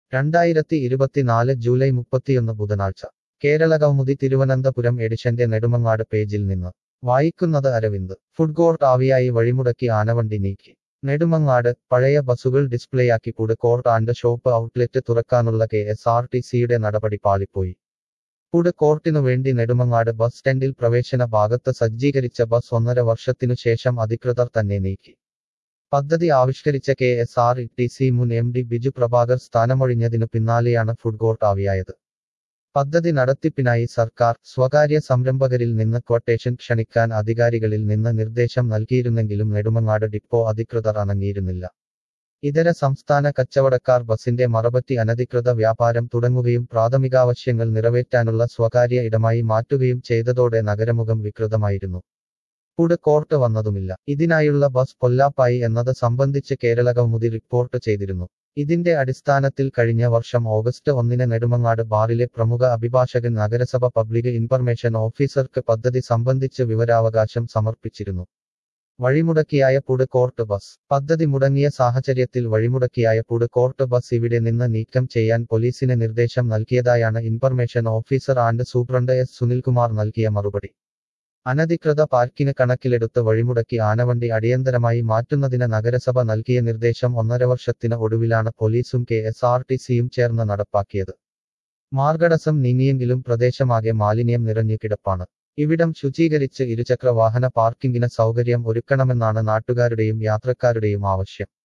രണ്ടായിരത്തി ഇരുപത്തിനാല് ജൂലൈ മുപ്പത്തിയൊന്ന് ബുധനാഴ്ച കേരള കൗമുദി തിരുവനന്തപുരം എഡിഷന്റെ നെടുമങ്ങാട് പേജിൽ നിന്ന് വായിക്കുന്നത് അരവിന്ദ് ഫുഡ് കോർട്ട് ആവിയായി വഴിമുടക്കി ആനവണ്ടി നീക്കി നെടുമങ്ങാട് പഴയ ബസുകൾ ഡിസ്പ്ലേയാക്കി food court and shop outlet തുറക്കാനുള്ള കെ എസ് ആർ ടി സിയുടെ നടപടി പാളിപ്പോയി ഫുഡ് കോർട്ടിനു വേണ്ടി നെടുമങ്ങാട് ബസ് സ്റ്റാൻഡിൽ പ്രവേശന ഭാഗത്ത് സജ്ജീകരിച്ച ബസ് ഒന്നര വർഷത്തിനു ശേഷം അധികൃതർ തന്നെ നീക്കി പദ്ധതി ആവിഷ്കരിച്ച K S R T C മുൻ എം ഡി ബിജു പ്രഭാകർ സ്ഥാനമൊഴിഞ്ഞതിനു പിന്നാലെയാണ് ഫുഡ് കോർട്ട് ആവിയായത് പദ്ധതി നടത്തിപ്പിനായി സർക്കാർ സ്വകാര്യ സംരംഭകരിൽ നിന്ന് ക്വട്ടേഷൻ ക്ഷണിക്കാൻ അധികാരികളിൽ നിന്ന് നിർദ്ദേശം നൽകിയിരുന്നെങ്കിലും നെടുമങ്ങാട് ഡിപ്പോ അധികൃതർ അനങ്ങിയിരുന്നില്ല ഇതര സംസ്ഥാന കച്ചവടക്കാർ ബസിന്റെ മറപറ്റി അനധികൃത വ്യാപാരം തുടങ്ങുകയും പ്രാഥമികാവശ്യങ്ങൾ നിറവേറ്റാനുള്ള സ്വകാര്യ ഇടമായി മാറ്റുകയും ചെയ്തതോടെ നഗരമുഖം വികൃതമായിരുന്നു ഫുഡ് കോർട്ട് വന്നതുമില്ല ഇതിനായുള്ള ബസ് പൊല്ലാപ്പായി എന്നത് സംബന്ധിച്ച് കേരള കൗമുദി റിപ്പോർട്ട് ചെയ്തിരുന്നു ഇതിന്റെ അടിസ്ഥാനത്തിൽ കഴിഞ്ഞ വർഷം ഓഗസ്റ്റ് ഒന്നിന് നെടുമങ്ങാട് ബാറിലെ പ്രമുഖ അഭിഭാഷകൻ നഗരസഭ പബ്ലിക് ഇൻഫർമേഷൻ ഓഫീസർക്ക് പദ്ധതി സംബന്ധിച്ച് വിവരാവകാശം സമർപ്പിച്ചിരുന്നു വഴിമുടക്കിയായ ഫുഡ് കോർട്ട് ബസ് പദ്ധതി മുടങ്ങിയ സാഹചര്യത്തിൽ വഴിമുടക്കിയായ ഫുഡ് കോർട്ട് ബസ് ഇവിടെ നിന്ന് നീക്കം ചെയ്യാൻ പോലീസിന് നിർദ്ദേശം നൽകിയതായാണ് information officer and superintendent S Sunilkumar നൽകിയ മറുപടി അനധികൃത പാർക്കിന് കണക്കിലെടുത്ത് വഴിമുടക്കി ആനവണ്ടി അടിയന്തരമായി മാറ്റുന്നതിന് നഗരസഭ നൽകിയ നിർദ്ദേശം ഒന്നര വർഷത്തിന് ഒടുവിലാണ് പോലീസും കെ എസ് ആർ ടി സിയും ചേർന്ന് നടപ്പാക്കിയത് മാർഗടസം നീങ്ങിയെങ്കിലും പ്രദേശമാകെ മാലിന്യം നിറഞ്ഞു കിടപ്പാണ് ഇവിടം ശുചീകരിച്ച് ഇരുചക്ര വാഹന പാർക്കിംഗിന് സൗകര്യം ഒരുക്കണമെന്നാണ് നാട്ടുകാരുടെയും യാത്രക്കാരുടെയും ആവശ്യം